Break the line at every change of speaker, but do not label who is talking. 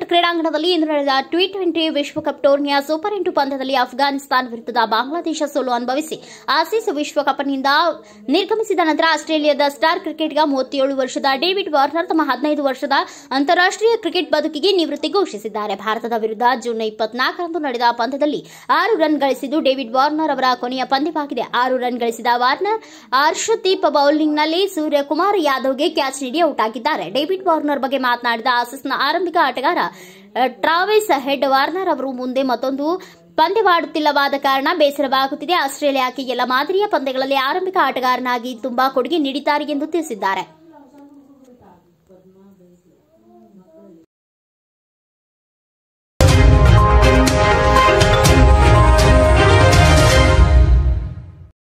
ಕ್ರೀಡಾಂಗಣದಲ್ಲಿ ಇಂದು ನಡೆದ T twenty ವಿಶ್ವಕಪ್ ಟೂರ್ನಿಯ ಸೂಪರ್ ಎಂಟು ಪಂದ್ಯದಲ್ಲಿ ಅಫ್ಘಾನಿಸ್ತಾನ ವಿರುದ್ಧದ ಬಾಂಗ್ಲಾದೇಶ ಸೋಲು ಅನುಭವಿಸಿ ಆಸೀಸ್ ವಿಶ್ವಕಪ್ನಿಂದ ನಿರ್ಗಮಿಸಿದ ನಂತರ ಆಸ್ಟ್ರೇಲಿಯಾದ ಸ್ಟಾರ್ ಕ್ರಿಕೆಟ್ಗ ಮೂವತ್ತೇಳು ವರ್ಷದ ಡೇವಿಡ್ ವಾರ್ನರ್ ತಮ್ಮ ಹದಿನೈದು ವರ್ಷದ ಅಂತಾರಾಷ್ಟ್ರೀಯ ಕ್ರಿಕೆಟ್ ಬದುಕಿಗೆ ನಿವೃತ್ತಿ ಘೋಷಿಸಿದ್ದಾರೆ ಭಾರತದ ವಿರುದ್ಧ ಜೂನ್ ಇಪ್ಪತ್ನಾಲ್ಕರಂದು ನಡೆದ ಪಂದ್ಯದಲ್ಲಿ ಆರು ರನ್ ಗಳಿಸಿದ್ದು ಡೇವಿಡ್ ವಾರ್ನರ್ ಅವರ ಕೊನೆಯ ಪಂದ್ಯವಾಗಿದೆ ಆರು ರನ್ ಗಳಿಸಿದ ವಾರ್ನರ್ ಹರ್ಷದೀಪ್ ಬೌಲಿಂಗ್ನಲ್ಲಿ ಸೂರ್ಯಕುಮಾರ್ ಯಾದವ್ಗೆ ಕ್ಯಾಚ್ ನೀಡಿ ಔಟ್ ಆಗಿದ್ದಾರೆ ಡೇವಿಡ್ ವಾರ್ನರ್ ಬಗ್ಗೆ ಮಾತನಾಡಿದ ಆಸೀಸ್ನ ಆರಂಭಿಕ ಆಟಗಾರ ಅಹ್, ಟ್ರಾವಿಸ್ ಹೆಡ್ ವಾರ್ನರ್ ಅವರು ಮುಂದೆ ಮತ್ತೊಂದು ಪಂದ್ಯವಾಡುತ್ತಿಲ್ಲವಾದ ಕಾರಣ ಬೇಸರವಾಗುತ್ತಿದೆ ಆಸ್ಟ್ರೇಲಿಯಾಕ್ಕೆ ಎಲ್ಲ ಮಾದರಿಯ ಪಂದ್ಯಗಳಲ್ಲಿ ಆರಂಭಿಕ ಆಟಗಾರನಾಗಿ ತುಂಬಾ ಕೊಡುಗೆ ನೀಡಿದ್ದಾರೆ ಎಂದು ತಿಳಿಸಿದ್ದಾರೆ